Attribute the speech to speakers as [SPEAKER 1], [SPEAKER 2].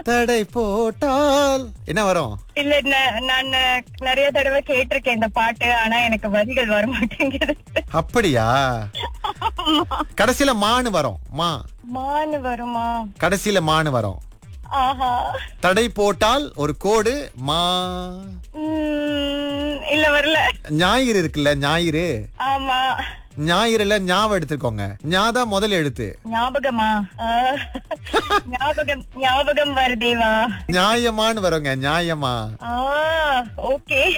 [SPEAKER 1] தடை போட்டால் என்ன வரும்
[SPEAKER 2] இல்ல ந- நான் நிறைய தடவை கேட்டிருக்கேன் இந்த பாட்டு ஆனா எனக்கு வரிகள் வர மாட்டேங்குது
[SPEAKER 1] அப்படியா கடைசியில மானு வரும் மா
[SPEAKER 2] மானு வருமா
[SPEAKER 1] கடைசியில மானு வரும்
[SPEAKER 2] ஆஹா
[SPEAKER 1] தடை போட்டால் ஒரு கோடு மா
[SPEAKER 2] உம், இல்ல வரல
[SPEAKER 1] ஞாயிறு இருக்குல்ல ஞாயிறு
[SPEAKER 2] ஆமா
[SPEAKER 1] ஞாயிறுல ஞாபகம் எடுத்துக்கோங்க ஞா தான் முதல் எழுத்து
[SPEAKER 2] ஞாபகமா ஆஹ், ஞாபகம் ஞாபகம் வருதேவா
[SPEAKER 1] நியாயமான்னு வருங்க நியாயமா
[SPEAKER 2] ஆ ஓகே